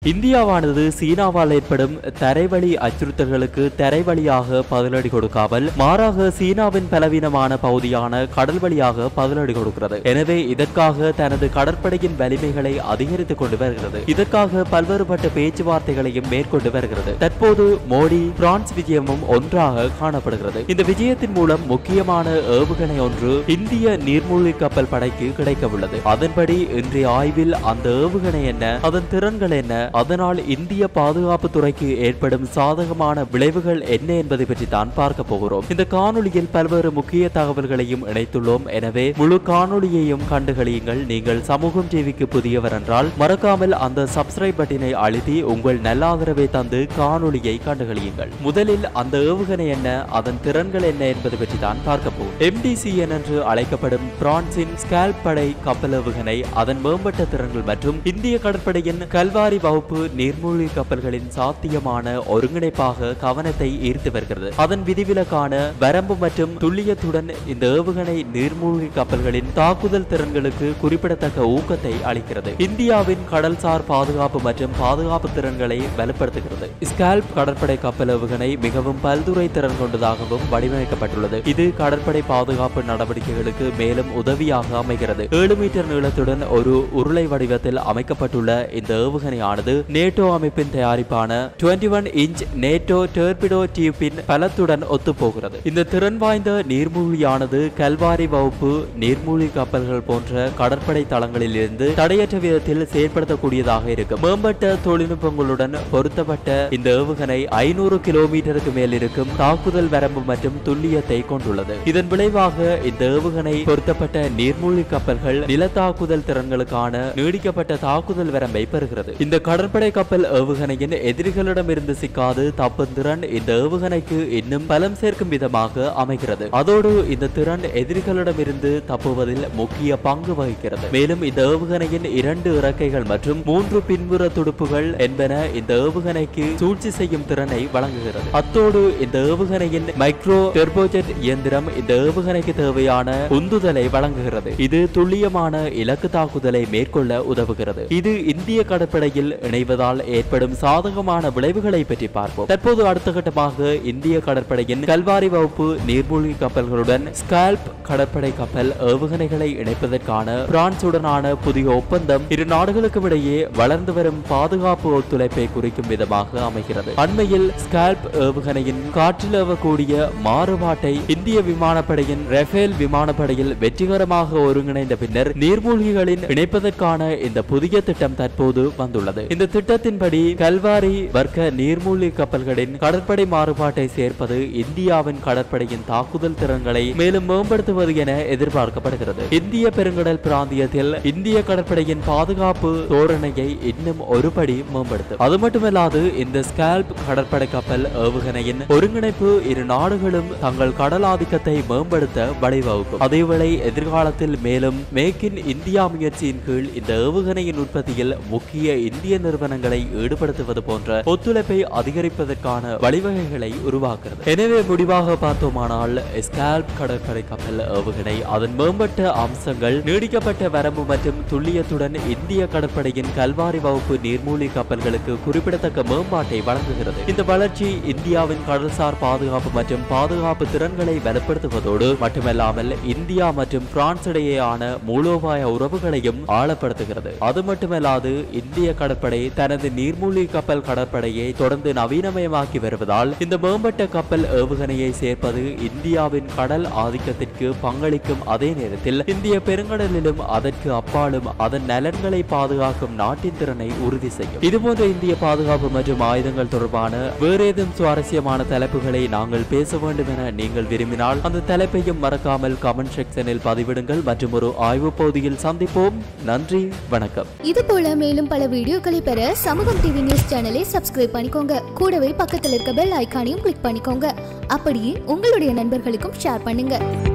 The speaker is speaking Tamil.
இந்தியாவானது சீனாவால் ஏற்படும் தரைவழி அச்சுறுத்தல்களுக்கு தரைவழியாக பதிலடி கொடுக்காமல் மாறாக சீனாவின் பலவீனமான பகுதியான கடல் வழியாக பதிலடி கொடுக்கிறது எனவே இதற்காக தனது கடற்படையின் வலிமைகளை அதிகரித்துக் கொண்டு வருகிறது இதற்காக பல்வேறுபட்ட பேச்சுவார்த்தைகளையும் மேற்கொண்டு வருகிறது தற்போது மோடி பிரான்ஸ் விஜயமும் ஒன்றாக காணப்படுகிறது இந்த விஜயத்தின் மூலம் முக்கியமான ஏவுகணை ஒன்று இந்திய நீர்மூழ்கி கப்பல் படைக்கு கிடைக்க உள்ளது அதன்படி இன்றைய ஆய்வில் அந்த ஏவுகணை என்ன அதன் திறன்கள் என்ன அதனால் இந்திய பாதுகாப்பு துறைக்கு ஏற்படும் சாதகமான விளைவுகள் என்ன என்பதை பற்றி தான் பார்க்க போகிறோம் இந்த காணொளியில் பல்வேறு முக்கிய தகவல்களையும் இணைத்துள்ளோம் எனவே முழு காணொளியையும் கண்டுகளியுங்கள் நீங்கள் சமூகம் டிவிக்கு புதியவர் என்றால் மறக்காமல் அந்த சப்ஸ்கிரைப் பட்டினை அழுத்தி உங்கள் நல்ல ஆதரவை தந்து காணொளியை கண்டுகளியுங்கள் முதலில் அந்த ஏவுகணை என்ன அதன் திறன்கள் என்ன என்பது பற்றி தான் பார்க்க போகும் MDCN என்று அழைக்கப்படும் பிரான்சின் ஸ்கால்ப் படை கப்பல் ஏவுகணை அதன் மேம்பட்ட திறன்கள் மற்றும் இந்திய கடற்படையின் கல்வாரி வகுப்பு நீர்மூழ்கி கப்பல்களின் சாத்தியமான ஒருங்கிணைப்பாக கவனத்தை ஈர்த்து வருகிறது அதன் விதிவிலக்கான வரம்பு மற்றும் துல்லியத்துடன் இந்த ஏவுகணை நீர்மூழ்கி கப்பல்களின் தாக்குதல் திறன்களுக்கு குறிப்பிடத்தக்க ஊக்கத்தை அளிக்கிறது இந்தியாவின் கடல்சார் பாதுகாப்பு மற்றும் பாதுகாப்பு திறன்களை வலுப்படுத்துகிறது ஸ்கால்ப் கடற்படை கப்பல் ஏவுகணை மிகவும் பல்துறை திறன் கொண்டதாகவும் வடிவமைக்கப்பட்டுள்ளது இது கடற்படை பாதுகாப்பு நடவடிக்கைகளுக்கு மேலும் உதவியாக அமைகிறது ஏழு மீட்டர் நீளத்துடன் ஒரு உருளை வடிவத்தில் அமைக்கப்பட்டுள்ள இந்த ஏவுகணையானது நேட்டோ அமைப்பின் தயாரிப்பான 21 ஒன் இன்ச் நேட்டோ டெர்பிடோ டியூப்பின் பலத்துடன் ஒத்துப்போகிறது இந்த திறன் வாய்ந்த நீர்மூழ்கியானது கல்வாரி வகுப்பு நீர்மூழ்கி கப்பல்கள் போன்ற கடற்படை தளங்களில் இருந்து தடையற்ற விதத்தில் செயல்படுத்தக்கூடியதாக இருக்கும் மேம்பட்ட தொழில்நுட்பங்களுடன் பொருத்தப்பட்ட இந்த ஏவுகணை ஐநூறு கிலோமீட்டருக்கு மேல் இருக்கும் தாக்குதல் வரம்பு மற்றும் துல்லியத்தை கொண்டுள்ளது இதன் விளைவாக இந்த ஏவுகணை பொருத்தப்பட்ட நீர்மூழ்கி கப்பல்கள் நில தாக்குதல் திறன்களுக்கான நீடிக்கப்பட்ட தாக்குதல் வரம்பை பெறுகிறது இந்த கடற்படை கப்பல் ஏவுகணையின் எதிரிகளிடமிருந்து சிக்காது தப்பும் திறன் இந்த ஏவுகணைக்கு இன்னும் பலம் சேர்க்கும் விதமாக அமைகிறது அதோடு இந்த திறன் எதிரிகளிடமிருந்து தப்புவதில் முக்கிய பங்கு வகிக்கிறது மேலும் இந்த ஏவுகணையின் இரண்டு இறக்கைகள் மற்றும் மூன்று பின்புற துடுப்புகள் என்பன இந்த ஏவுகணைக்கு சூழ்ச்சி செய்யும் திறனை வழங்குகிறது அத்தோடு இந்த ஏவுகணையின் மைக்ரோ டெர்போஜெட் இயந்திரம் இந்த ஏவுகணைக்கு தேவையான உந்துதலை வழங்குகிறது இது துல்லியமான இலக்கு தாக்குதலை மேற்கொள்ள உதவுகிறது இது இந்திய கடற்படையில் இணைவதால் ஏற்படும் சாதகமான விளைவுகளை பற்றி பார்ப்போம் தற்போது அடுத்த கட்டமாக இந்திய கடற்படையின் கல்வாரி வகுப்பு நீர்மூழ்கி கப்பல்களுடன் ஸ்கால்ப் கடற்படை கப்பல் ஏவுகணைகளை இணைப்பதற்கான பிரான்சுடனான புதிய ஒப்பந்தம் இரு நாடுகளுக்கும் இடையே வளர்ந்து வரும் பாதுகாப்பு ஒத்துழைப்பை குறிக்கும் விதமாக அமைகிறது அண்மையில் ஸ்கால்ப் ஏவுகணையின் காற்றில் ஏவக்கூடிய மாறுபாட்டை இந்திய விமானப்படையின் ரஃபேல் விமானப்படையில் வெற்றிகரமாக ஒருங்கிணைந்த பின்னர் நீர்மூழ்கிகளின் இணைப்பதற்கான இந்த புதிய திட்டம் தற்போது வந்துள்ளது இந்த திட்டத்தின்படி கல்வாரி வர்க்க நீர்மூழ்கி கப்பல்களின் கடற்படை மாறுபாட்டை சேர்ப்பது இந்தியாவின் கடற்படையின் தாக்குதல் திறன்களை மேலும் மேம்படுத்துவது என எதிர்பார்க்கப்படுகிறது இந்திய பெருங்கடல் பிராந்தியத்தில் இந்திய கடற்படையின் பாதுகாப்பு தோரணையை இன்னும் ஒருபடி மேம்படுத்தும் அது மட்டுமல்லாது இந்த ஸ்கால்ப் கடற்படை கப்பல் ஏவுகணையின் ஒருங்கிணைப்பு இரு நாடுகளும் தங்கள் கடல் ஆதிக்கத்தை மேம்படுத்த வழிவகுக்கும் அதேவேளை எதிர்காலத்தில் மேலும் மேக் இன் இந்தியா முயற்சியின் கீழ் இந்த ஏவுகணையின் உற்பத்தியில் முக்கிய இந்திய நிறுவனங்களை ஈடுபடுத்துவது போன்ற ஒத்துழைப்பை அதிகரிப்பதற்கான வழிவகைகளை உருவாக்குகிறது எனவே முடிவாக பார்த்தோமானால் ஸ்கால்ப் கடற்படை கப்பல் ஏவுகணை அதன் மேம்பட்ட அம்சங்கள் நீடிக்கப்பட்ட வரம்பு மற்றும் துல்லியத்துடன் இந்திய கடற்படையின் கல்வாரி வகுப்பு நீர்மூழ்கி கப்பல்களுக்கு குறிப்பிடத்தக்க மேம்பாட்டை வழங்குகிறது இந்த வளர்ச்சி இந்தியாவின் கடல்சார் பாதுகாப்பு மற்றும் பாதுகாப்பு திறன்களை பலப்படுத்துவதோடு மட்டுமல்லாமல் இந்தியா மற்றும் பிரான்ஸ் இடையேயான மூலோபாய உறவுகளையும் ஆழப்படுத்துகிறது அது மட்டுமல்லாது இந்திய கடற்படை தனது நீர்மூழ்கி கப்பல் கடற்படையை தொடர்ந்து நவீனமயமாக்கி வருவதால் இந்த மேம்பட்ட கப்பல் ஏவுகணையை சேர்ப்பது இந்தியாவின் கடல் ஆதிக்கத்திற்கு பங்களிக்கும் அதே நேரத்தில் இந்திய பெருங்கடலிலும் அதற்கு அப்பாலும் அதன் நலன்களை பாதுகாக்கும் நாட்டின் திறனை உறுதி செய்யும் இதுபோன்ற இந்திய பாதுகாப்பு மற்றும் ஆயுதங்கள் தொடர்பான வேறு ஏதும் சுவாரஸ்யமான தலைப்புகளை நாங்கள் பேச வேண்டும் என நீங்கள் விரும்பினால் அந்த தலைப்பையும் மறக்காமல் கமெண்ட் செக்ஷனில் பதிவிடுங்கள் மற்றும் ஒரு ஆய்வு பகுதியில் சந்திப்போம் நன்றி வணக்கம் இது போல மேலும் பல வீடியோக்களை பெற சமூகம் டிவி நியூஸ் சேனலை சப்ஸ்கிரைப் பண்ணிக்கோங்க கூடவே பக்கத்தில் இருக்க பெல் ஐகானையும் கிளிக் பண்ணிக்கோங்க அப்படியே உங்களுடைய நண்பர்களுக்கும் ஷேர் பண்ணுங்க